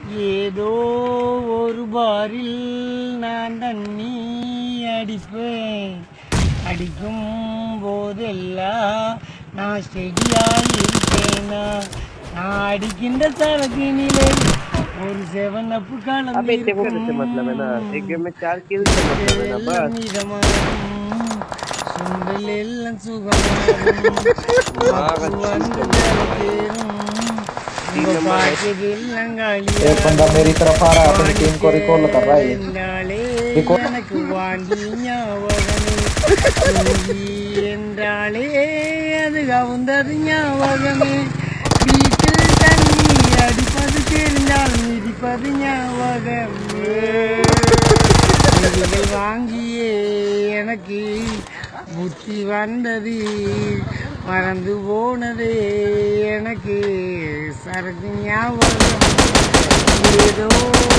ஏதோ ஒரு பாரில் நான் தண்ணி அடிப்பேன் அடிக்கும் போதெல்லாம் நான் ஸ்டெடியாயிருப்பேனா நான் அடிக்கின்ற சரக்கினிலே ஒரு செவனப்பு காலம் अबे देखो कैसे मतलब है ना एक गेम में चार किल से मतलब है ना बस சுண்டல் எல்லாம் சுகமாகும் ஆக வந்து தேரும் तीन नंबर है एक बंदा मेरी तरफ आ रहा है अपनी टीम को रिकॉल कर रहा है ये Recall- எனக்கு வாண்டி ஞாபகமே தூங்கி என்றாலே அது கவுந்தது ஞாபகமே வீட்டில் தண்ணி அடிப்பது தெரிந்தால் மிதிப்பது ஞாபகமே விதிகள் வாங்கியே எனக்கு புத்தி வந்தது மறந்து போனதே எனக்கு சரக்கு ஞாபகம் ஏதோ